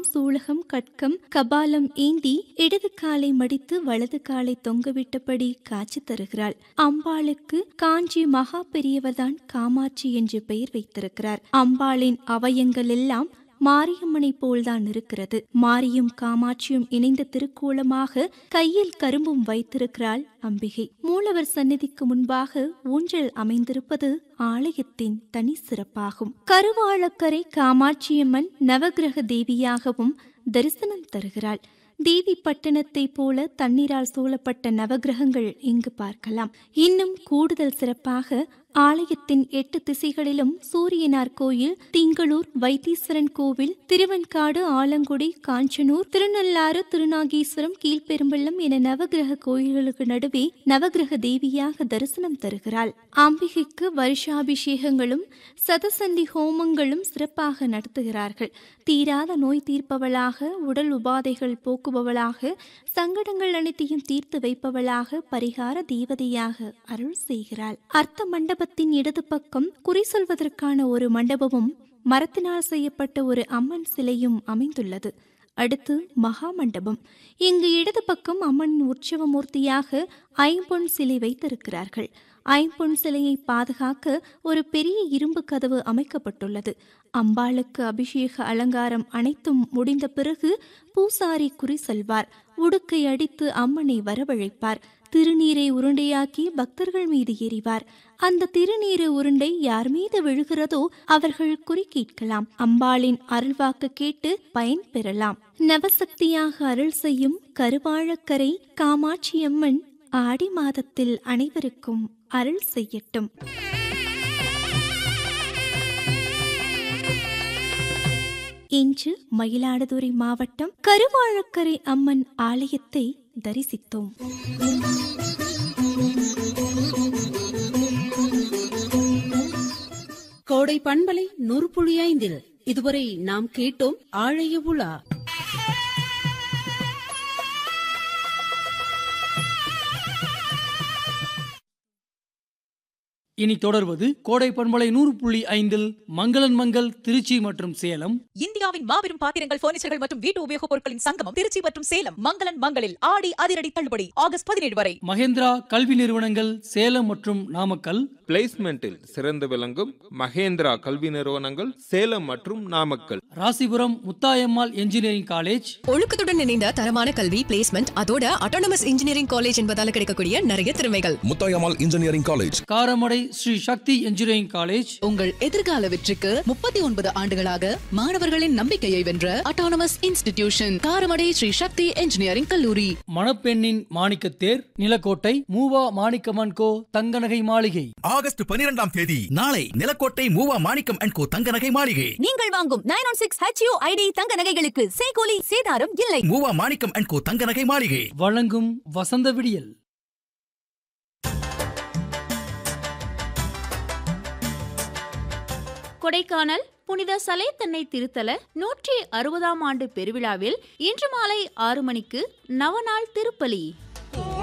சூலகம் கட்கம் கபாலம் ஏந்தி இடது காலை மடித்து வலது காலை தொங்கவிட்டபடி காட்சி தருகிறாள் அம்பாளுக்கு காஞ்சி மகா பெரியவர்தான் காமாட்சி என்று பெயர் வைத்திருக்கிறார் அம்பாளின் அவயங்கள் எல்லாம் மாரியம்மனை போல்தான் இருக்கிறது மாரியும் காமாட்சியும் இணைந்த திருக்கோலமாக கையில் கரும்பும் வைத்திருக்கிறாள் அம்பிகை மூலவர் சந்நிதிக்கு முன்பாக ஊஞ்சல் அமைந்திருப்பது ஆலயத்தின் தனி சிறப்பாகும் கருவாளக்கரை காமாட்சியம்மன் நவகிரக தேவியாகவும் தரிசனம் தருகிறாள் தேவி பட்டணத்தை போல தண்ணீரால் சூழப்பட்ட நவகிரகங்கள் இங்கு பார்க்கலாம் இன்னும் கூடுதல் சிறப்பாக ஆலயத்தின் எட்டு திசைகளிலும் சூரியனார் கோயில் திங்களூர் வைத்தீஸ்வரன் கோவில் திருவெண்காடு ஆலங்குடி காஞ்சனூர் திருநள்ளாறு திருநாகீஸ்வரம் கீழ்பெரும்பள்ளம் என நவகிரக கோயில்களுக்கு நடுவே நவகிரக தேவியாக தரிசனம் தருகிறாள் அம்பிகைக்கு வருஷாபிஷேகங்களும் சதசந்தி ஹோமங்களும் சிறப்பாக நடத்துகிறார்கள் தீராத நோய் தீர்ப்பவளாக உடல் உபாதைகள் போக்குபவளாக சங்கடங்கள் அனைத்தையும் தீர்த்து வைப்பவளாக பரிகார தேவதையாக அருள் செய்கிறாள் அர்த்த மண்டபத்தின் இடது பக்கம் குறி சொல்வதற்கான ஒரு மண்டபமும் மரத்தினால் செய்யப்பட்ட ஒரு அம்மன் சிலையும் அமைந்துள்ளது அடுத்து மகா மண்டபம் இங்கு இடது பக்கம் அம்மன் உற்சவ மூர்த்தியாக ஐம்பொன் சிலை வைத்திருக்கிறார்கள் ஐம்பொன் சிலையை பாதுகாக்க ஒரு பெரிய இரும்பு கதவு அமைக்கப்பட்டுள்ளது அம்பாளுக்கு அபிஷேக அலங்காரம் அனைத்தும் முடிந்த பிறகு பூசாரி குறி செல்வார் உடுக்கை அடித்து அம்மனை வரவழைப்பார் திருநீரை உருண்டையாக்கி பக்தர்கள் மீது எறிவார் அந்த திருநீரு உருண்டை யார் மீது விழுகிறதோ அவர்கள் குறி கேட்கலாம் அம்பாளின் அருள்வாக்கு கேட்டு பயன் பெறலாம் நவசக்தியாக அருள் செய்யும் கருவாழக்கரை காமாட்சியம்மன் ஆடி மாதத்தில் அனைவருக்கும் அருள் செய்யட்டும் இன்று மயிலாடுதுறை மாவட்டம் கருவாழக்கரை அம்மன் ஆலயத்தை தரிசித்தோம் கோடை பண்பலை நூறு புள்ளி ஐந்தில் இதுவரை நாம் கேட்டோம் ஆழைய உலா இனி தொடர்வது கோடை பண்பலை நூறு புள்ளி ஐந்தில் மங்களன் மங்கள் திருச்சி மற்றும் சேலம் இந்தியாவின் மாபெரும் பாத்திரங்கள் பர்னிச்சர்கள் மற்றும் வீட்டு உபயோகப் பொருட்களின் சங்கமம் திருச்சி மற்றும் சேலம் மங்களன் மங்களில் ஆடி அதிரடி தள்ளுபடி ஆகஸ்ட் பதினேழு வரை மகேந்திரா கல்வி நிறுவனங்கள் சேலம் மற்றும் நாமக்கல் பிளேஸ்மெண்டில் சிறந்து விளங்கும் மகேந்திரா கல்வி நிறுவனங்கள் சேலம் மற்றும் நாமக்கல் ராசிபுரம் முத்தாயம்மாள் என்ஜினியரிங் காலேஜ் ஒழுக்கத்துடன் இணைந்த தரமான கல்வி பிளேஸ்மெண்ட் அதோட அட்டானமஸ் இன்ஜினியரிங் காலேஜ் என்பதால கிடைக்கக்கூடிய நிறைய திறமைகள் Muthayammal engineering college Karamadai Sri Sakthi engineering college உங்கள் எதிர்கால வெற்றிக்கு முப்பத்தி ஒன்பது ஆண்டுகளாக மாணவர்களின் நம்பிக்கையை வென்ற autonomous institution Karamadai Sri Sakthi engineering கல்லூரி மணப்பெண்ணின் மாணிக்கத்தேர் நிலக்கோட்டை மூவா மாணிக்கமன் கோ தங்கநகை மாளிகை ஆகஸ்ட் பனிரெண்டாம் தேதி நாளை நிலக்கோட்டை மூவா மாணிக்கம் அண்ட் கோ தங்க நகை மாளிகை நீங்கள் வாங்கும் nine one six HU ID தங்க நகைகளுக்கு சேகோலி சேதாரம் இல்லை மூவா மாணிக்கம் அண்ட் கோ தங்க நகை மாளிகை வழங்கும் வசந்த விடியல் கொடைக்கானல் புனித சலேத்தன்னை திருத்தல நூற்றி அறுபதாம் ஆண்டு பெருவிழாவில் இன்று மாலை ஆறு மணிக்கு நவநாள் திருப்பலி